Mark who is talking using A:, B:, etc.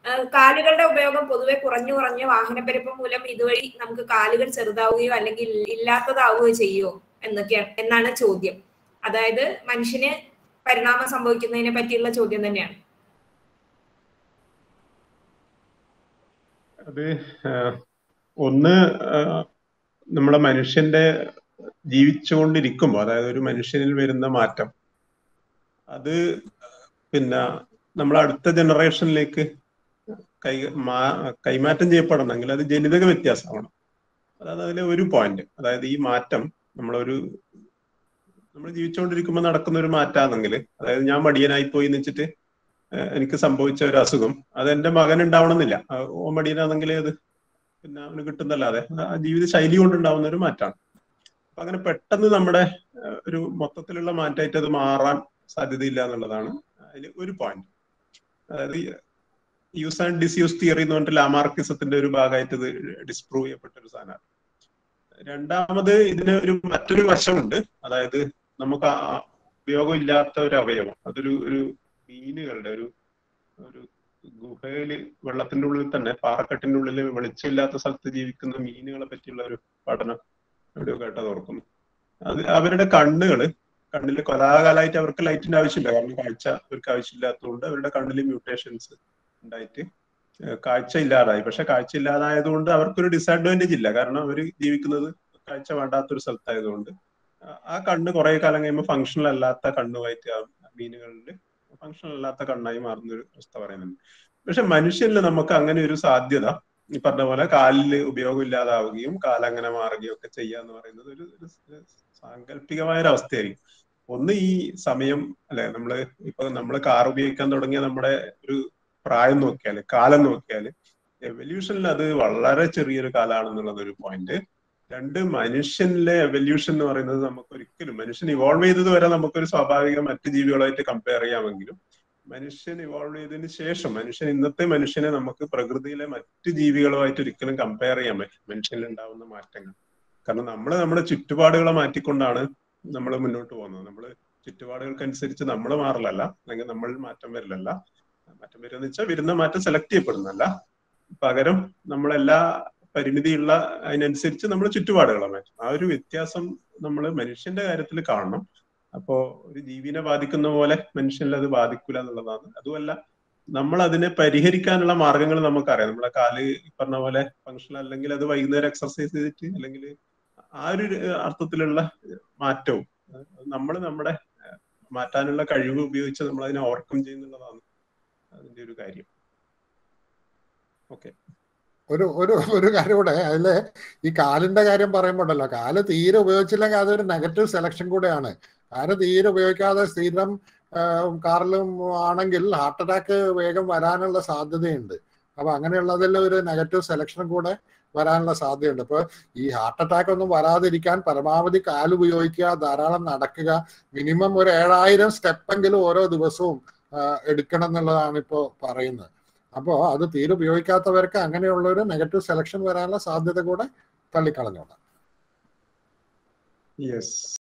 A: കാലുകളുടെ ഉപയോഗം പൊതുവെ കുറഞ്ഞു കുറഞ്ഞ് വാഹനപ്പെരുപ്പം മൂലം ഇതുവഴി നമുക്ക് കാലുകൾ ചെറുതാവുകയോ അല്ലെങ്കിൽ ഇല്ലാത്തതാവുകയോ ചെയ്യുമോ എന്നൊക്കെയാണ് എന്നാണ് ചോദ്യം അതായത് മനുഷ്യന് പരിണാമം സംഭവിക്കുന്നതിനെ പറ്റിയുള്ള ചോദ്യം തന്നെയാണ്
B: അത് ഒന്ന് നമ്മളെ മനുഷ്യന്റെ ജീവിച്ചുകൊണ്ടിരിക്കുമ്പോൾ അതായത് ഒരു മനുഷ്യനിൽ വരുന്ന മാറ്റം അത് പിന്നെ നമ്മൾ അടുത്ത ജനറേഷനിലേക്ക് കൈ മാ കൈമാറ്റം ചെയ്യപ്പെടണമെങ്കിൽ അത് ജനിതക വ്യത്യാസമാണ് അതാണ് അതിലെ ഒരു പോയിന്റ് അതായത് ഈ മാറ്റം നമ്മളൊരു നമ്മൾ ജീവിച്ചുകൊണ്ടിരിക്കുമ്പോൾ നടക്കുന്ന ഒരു മാറ്റാണെങ്കിൽ അതായത് ഞാൻ മടിയനായി പോയി എന്ന് വെച്ചിട്ട് എനിക്ക് സംഭവിച്ച ഒരു അസുഖം അത് എന്റെ മകൻ ഉണ്ടാവണമെന്നില്ല ഓ മടിയനാണെങ്കിൽ അത് പിന്നെ അവന് കിട്ടുന്നല്ലാതെ ആ ജീവിത ശൈലി കൊണ്ടുണ്ടാവുന്ന ഒരു മാറ്റമാണ് അപ്പൊ അങ്ങനെ പെട്ടെന്ന് നമ്മുടെ ഒരു മൊത്തത്തിലുള്ള മാറ്റമായിട്ട് അത് മാറാൻ സാധ്യതയില്ല എന്നുള്ളതാണ് അതിൽ ഒരു പോയിന്റ് അതായത് യൂസ് ആൻഡ് ഡിസ്യൂസ് തിയറി എന്ന് പറഞ്ഞിട്ട് ലാമാർക്കിസത്തിന്റെ ഒരു ഭാഗമായിട്ട് ഇത് ഡിസ്പ്രൂവ് ചെയ്യപ്പെട്ട ഒരു സാധനമാണ് രണ്ടാമത് ഇതിന് ഒരു മറ്റൊരു വശമുണ്ട് അതായത് നമുക്ക് ഉപയോഗമില്ലാത്ത ഒരു അവയവം അതൊരു ഒരു മീനുകളുടെ ഒരു ഒരു ഗുഹയില് വെള്ളത്തിന്റെ ഉള്ളിൽ തന്നെ പാറക്കെട്ടിന്റെ ഉള്ളിൽ വെളിച്ചമില്ലാത്ത സ്ഥലത്ത് ജീവിക്കുന്ന മീനുകളെ പറ്റിയുള്ള ഒരു പഠനം എവിടെയോ കേട്ടത് ഓർക്കുന്നു അത് അവരുടെ കണ്ണുകള് കണ്ണിൽ കൊലാകാലമായിട്ട് അവർക്ക് ലൈറ്റിന്റെ ആവശ്യമില്ല കാരണം കാഴ്ച അവർക്ക് ആവശ്യമില്ലാത്തതുകൊണ്ട് അവരുടെ കണ്ണിൽ മ്യൂട്ടേഷൻസ് ഉണ്ടായിട്ട് കാഴ്ച ഇല്ലാതായി പക്ഷെ കാഴ്ച ഇല്ലാതായതുകൊണ്ട് അവർക്കൊരു ഡിസഡ്വാൻറ്റേജ് ഇല്ല കാരണം അവർ ജീവിക്കുന്നത് കാഴ്ച വേണ്ടാത്തൊരു സ്ഥലത്തായതുകൊണ്ട് ആ കണ്ണ് കുറെ കാലം കഴിയുമ്പോൾ ഫങ്ഷണൽ അല്ലാത്ത കണ്ണുമായിട്ട് ആ മീനുകളിൽ ഫങ്ഷണൽ അല്ലാത്ത കണ്ണായി മാറുന്ന ഒരു അവസ്ഥ പറയുന്നുണ്ട് പക്ഷെ മനുഷ്യനിൽ നമുക്ക് അങ്ങനെ ഒരു സാധ്യത ഈ പറഞ്ഞ പോലെ കാലില് ഉപയോഗം ഇല്ലാതാവുകയും കാലങ്ങനെ മാറുകയും ഒക്കെ ചെയ്യുക എന്ന് പറയുന്നത് ഒരു സാങ്കല്പികമായ ഒരു അവസ്ഥയായിരിക്കും ഒന്ന് ഈ സമയം അല്ലെ നമ്മള് ഇപ്പൊ നമ്മൾ കാർ ഉപയോഗിക്കാൻ തുടങ്ങിയ നമ്മുടെ ഒരു പ്രായം നോക്കിയാല് കാലം നോക്കിയാല് എവല്യൂഷനിൽ അത് വളരെ ചെറിയൊരു കാലാണെന്നുള്ളത് ഒരു പോയിന്റ് രണ്ട് മനുഷ്യനിലെ എവല്യൂഷൻ എന്ന് പറയുന്നത് നമുക്ക് ഒരിക്കലും മനുഷ്യൻ ഇവോൾവ് ചെയ്തത് വരെ നമുക്കൊരു സ്വാഭാവിക മറ്റു ജീവികളായിട്ട് കമ്പയർ ചെയ്യാമെങ്കിലും മനുഷ്യൻ ഇവോൾവ് ചെയ്തതിന് ശേഷം മനുഷ്യൻ ഇന്നത്തെ മനുഷ്യനെ നമുക്ക് പ്രകൃതിയിലെ മറ്റു ജീവികളുമായിട്ട് ഒരിക്കലും കമ്പയർ ചെയ്യാൻ പറ്റില്ല മനുഷ്യനിൽ ഉണ്ടാവുന്ന മാറ്റങ്ങൾ കാരണം നമ്മൾ നമ്മുടെ ചുറ്റുപാടുകളെ മാറ്റിക്കൊണ്ടാണ് നമ്മൾ മുന്നോട്ട് പോകുന്നത് നമ്മൾ ചുറ്റുപാടുകൾക്കനുസരിച്ച് നമ്മൾ മാറലല്ല അല്ലെങ്കിൽ നമ്മൾ മാറ്റം വരില്ലല്ല മാറ്റം വരുന്ന വെച്ചാൽ വരുന്ന മാറ്റം സെലക്ട് ചെയ്യപ്പെടുന്നല്ല പകരം നമ്മളെല്ലാ പരിമിതിയുള്ള അതിനനുസരിച്ച് നമ്മൾ ചുറ്റുപാടുകളെ മാറ്റും ആ ഒരു വ്യത്യാസം നമ്മൾ മനുഷ്യന്റെ കാര്യത്തിൽ കാണണം അപ്പോ ഒരു ജീവിനെ ബാധിക്കുന്ന പോലെ മനുഷ്യനിൽ അത് ബാധിക്കൂല എന്നുള്ളതാണ് അതുമല്ല നമ്മൾ അതിനെ പരിഹരിക്കാനുള്ള മാർഗങ്ങൾ നമുക്കറിയാം നമ്മളെ കാല് പറഞ്ഞ പോലെ ഫങ്ഷൻ അല്ലെങ്കിൽ അത് വൈകുന്നേരം എക്സർസൈസ് ചെയ്തിട്ട് അല്ലെങ്കിൽ ആ ഒരു അർത്ഥത്തിലുള്ള മാറ്റവും നമ്മൾ നമ്മുടെ മാറ്റാനുള്ള കഴിവ് ഉപയോഗിച്ച് നമ്മൾ അതിനെ ഓവർകം ചെയ്യുന്നുള്ളതാണ് അതിന്റെ ഒരു കാര്യം ഓക്കെ
C: ഒരു ഒരു ഒരു കാര്യം കൂടെ അതില് ഈ കാലിന്റെ കാര്യം പറയുമ്പോണ്ടല്ലോ കാല് തീരെ ഉപയോഗിച്ചില്ലെങ്കിൽ അതൊരു നെഗറ്റീവ് സെലക്ഷൻ കൂടെയാണ് കാല് തീരെ ഉപയോഗിക്കാതെ സ്ഥിരം കാറിലും ആണെങ്കിൽ ഹാർട്ട് അറ്റാക്ക് വേഗം വരാനുള്ള സാധ്യതയുണ്ട് അപ്പൊ അങ്ങനെയുള്ളതിൽ ഒരു നെഗറ്റീവ് സെലക്ഷനും കൂടെ വരാനുള്ള സാധ്യതയുണ്ട് ഇപ്പൊ ഈ ഹാർട്ട് അറ്റാക്ക് ഒന്നും വരാതിരിക്കാൻ പരമാവധി കാല് ഉപയോഗിക്കുക ധാരാളം നടക്കുക മിനിമം ഒരു ഏഴായിരം സ്റ്റെപ്പെങ്കിലും ഓരോ ദിവസവും എടുക്കണം എന്നുള്ളതാണ് ഇപ്പോൾ പറയുന്നത് അപ്പോൾ അത് തീരെ ഉപയോഗിക്കാത്തവർക്ക് അങ്ങനെയുള്ള ഒരു നെഗറ്റീവ് സെലക്ഷൻ വരാനുള്ള സാധ്യത കൂടെ തള്ളിക്കളഞ്ഞോളാം
B: യെസ്